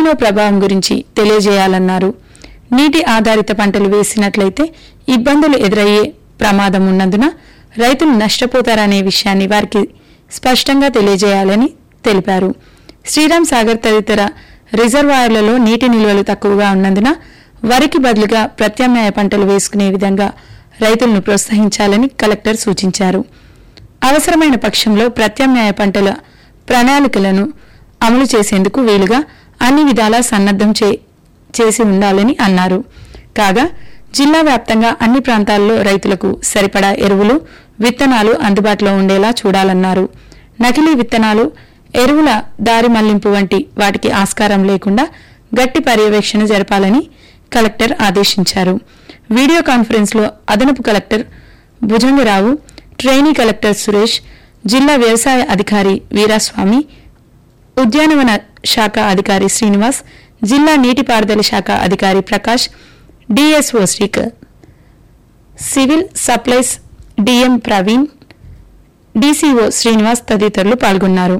El Niño ప్రభావం గురించి తెలియజేయాలన్నారు నీటి ఆధారిత పంటలు వేసినట్లయితే ఇబ్బందులు ఎదురయ్యే ప్రమాదం ఉన్నందున రైతులు నష్టపోతారనే విషయాన్ని వారికి స్పష్టంగా తెలియజేయాలని తెలిపారు శ్రీరామ్ సాగర్ తదితర రిజర్వాయర్లలో నీటి నిల్వలు తక్కువగా ఉన్నందున వరికి బదులుగా ప్రత్యామ్నాయ పంటలు వేసుకునే విధంగా రైతులను ప్రోత్సహించాలని కలెక్టర్ సూచించారు అవసరమైన పక్షంలో ప్రత్యామ్నాయ పంటల ప్రణాళికలను అమలు చేసేందుకు వీలుగా అన్ని విధాలా సన్నద్దం చే చేసి ఉండాలని అన్నారు కాగా జిల్లా వ్యాప్తంగా అన్ని ప్రాంతాల్లో రైతులకు సరిపడా ఎరువులు విత్తనాలు అందుబాటులో ఉండేలా చూడాలన్నారు నకిలీ విత్తనాలు ఎరువుల దారి మళ్లింపు వంటి వాటికి ఆస్కారం లేకుండా గట్టి పర్యవేక్షణ జరపాలని కలెక్టర్ ఆదేశించారు వీడియో కాన్ఫరెన్స్ లో అదనపు collector Bhujangarao trainee collector Suresh జిల్లా వ్యవసాయ అధికారి వీరాస్వామి ఉద్యానవన శాఖ అధికారి శ్రీనివాస్ జిల్లా నీటిపారుదల శాఖ అధికారి Prakash D S O Srikar civil supplies D M Praveen D C O Srinivas తదితరులు పాల్గొన్నారు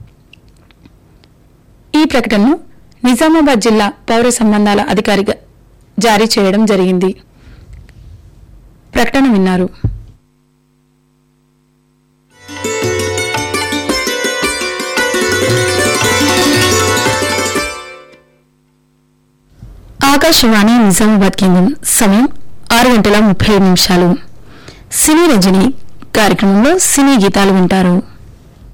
ఈ ప్రకటనను నిజామాబాద్ జిల్లా పౌర సంబంధాల అధికారిగా జారీ చేయడం జరిగింది ప్రకటన విన్నారు ఆకాశవాణి నిజామాబాద్ కేంద్రం సమయం ఆరు గంటల ముప్పై నిమిషాలు సినీ రజని కార్యక్రమంలో సినీ గీతాలు వింటారు